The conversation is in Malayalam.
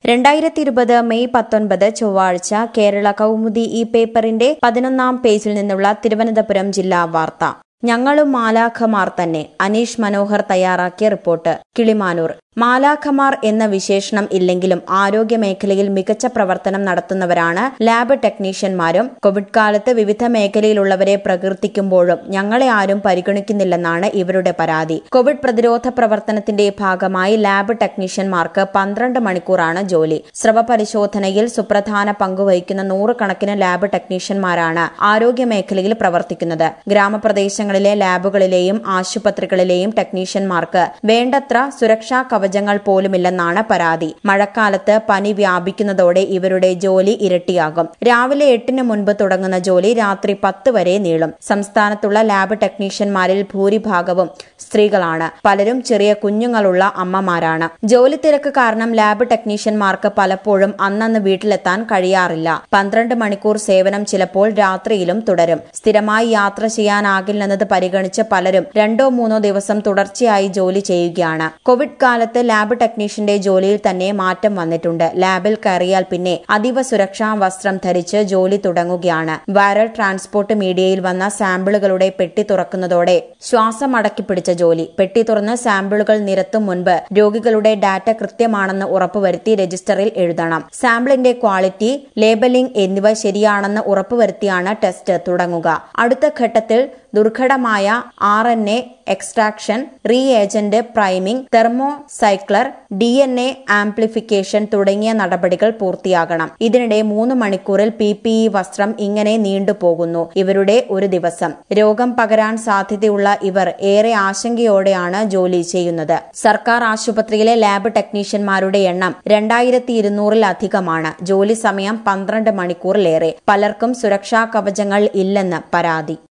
രണ്ടായിരത്തി ഇരുപത് മെയ് പത്തൊൻപത് ചൊവ്വാഴ്ച കേരള കൗമുദി ഈ പേപ്പറിന്റെ പതിനൊന്നാം പേജിൽ നിന്നുള്ള തിരുവനന്തപുരം ജില്ലാ വാർത്ത ഞങ്ങളും മാലാഖമാർ തന്നെ അനീഷ് മനോഹർ തയ്യാറാക്കിയ റിപ്പോർട്ട് കിളിമാനൂർ മാലാഖമാർ എന്ന വിശേഷണം ഇല്ലെങ്കിലും ആരോഗ്യ മേഖലയിൽ മികച്ച പ്രവർത്തനം നടത്തുന്നവരാണ് ലാബ് ടെക്നീഷ്യന്മാരും കോവിഡ് കാലത്ത് വിവിധ മേഖലയിലുള്ളവരെ പ്രകീർത്തിക്കുമ്പോഴും ഞങ്ങളെ ആരും പരിഗണിക്കുന്നില്ലെന്നാണ് ഇവരുടെ പരാതി കോവിഡ് പ്രതിരോധ പ്രവർത്തനത്തിന്റെ ഭാഗമായി ലാബ് ടെക്നീഷ്യന്മാർക്ക് പന്ത്രണ്ട് മണിക്കൂറാണ് ജോലി സ്രവ പരിശോധനയിൽ സുപ്രധാന പങ്കുവഹിക്കുന്ന നൂറുകണക്കിന് ലാബ് ടെക്നീഷ്യന്മാരാണ് ആരോഗ്യ മേഖലയിൽ പ്രവർത്തിക്കുന്നത് ഗ്രാമപ്രദേശങ്ങളിലെ ലാബുകളിലെയും ആശുപത്രികളിലെയും ടെക്നീഷ്യന്മാർക്ക് വേണ്ടത്ര സുരക്ഷാ കവചങ്ങൾ പോലുമില്ലെന്നാണ് പരാതി മഴക്കാലത്ത് പനി വ്യാപിക്കുന്നതോടെ ഇവരുടെ ജോലി ഇരട്ടിയാകും രാവിലെ എട്ടിന് മുൻപ് തുടങ്ങുന്ന ജോലി രാത്രി പത്ത് വരെ നീളും സംസ്ഥാനത്തുള്ള ലാബ് ടെക്നീഷ്യന്മാരിൽ ഭൂരിഭാഗവും സ്ത്രീകളാണ് പലരും ചെറിയ കുഞ്ഞുങ്ങളുള്ള അമ്മമാരാണ് ജോലി തിരക്ക് കാരണം ലാബ് ടെക്നീഷ്യന്മാർക്ക് പലപ്പോഴും അന്നന്ന് വീട്ടിലെത്താൻ കഴിയാറില്ല പന്ത്രണ്ട് മണിക്കൂർ സേവനം ചിലപ്പോൾ രാത്രിയിലും തുടരും സ്ഥിരമായി യാത്ര ചെയ്യാനാകില്ലെന്നത് പരിഗണിച്ച് പലരും രണ്ടോ മൂന്നോ ദിവസം തുടർച്ചയായി ജോലി ചെയ്യുകയാണ് കോവിഡ് കാലത്ത് ലാബ് ടെക്നീഷ്യന്റെ ജോലിയിൽ തന്നെ മാറ്റം വന്നിട്ടുണ്ട് ലാബിൽ കയറിയാൽ പിന്നെ അതീവ സുരക്ഷാ വസ്ത്രം ധരിച്ച് ജോലി തുടങ്ങുകയാണ് വൈറൽ ട്രാൻസ്പോർട്ട് മീഡിയയിൽ വന്ന സാമ്പിളുകളുടെ പെട്ടി തുറക്കുന്നതോടെ ശ്വാസം അടക്കിപ്പിടിച്ച ജോലി പെട്ടി തുറന്ന് സാമ്പിളുകൾ നിരത്തും മുൻപ് രോഗികളുടെ ഡാറ്റ കൃത്യമാണെന്ന് ഉറപ്പുവരുത്തി രജിസ്റ്ററിൽ എഴുതണം സാമ്പിളിന്റെ ക്വാളിറ്റി ലേബലിംഗ് എന്നിവ ശരിയാണെന്ന് ഉറപ്പുവരുത്തിയാണ് ടെസ്റ്റ് തുടങ്ങുക അടുത്ത ഘട്ടത്തിൽ ദുർഘടമായ R N A extraction reagent priming thermocycler D N A amplification തുടങ്ങിയ നടപടികൾ പൂർത്തിയാകണം ഇതിനിടെ മൂന്ന് മണിക്കൂറിൽ പി പി ഇ വസ്ത്രം ഇങ്ങനെ നീണ്ടുപോകുന്നു ഇവരുടെ ഒരു ദിവസം രോഗം പകരാൻ സാധ്യതയുള്ള ഇവർ ഏറെ ആശങ്കയോടെയാണ് ജോലി ചെയ്യുന്നത് സർക്കാർ ആശുപത്രിയിലെ ലാബ് ടെക്നീഷ്യന്മാരുടെ എണ്ണം രണ്ടായിരത്തി ഇരുന്നൂറിലധികമാണ് ജോലി സമയം പന്ത്രണ്ട് മണിക്കൂറിലേറെ പലർക്കും സുരക്ഷാ കവചങ്ങൾ ഇല്ലെന്ന് പരാതി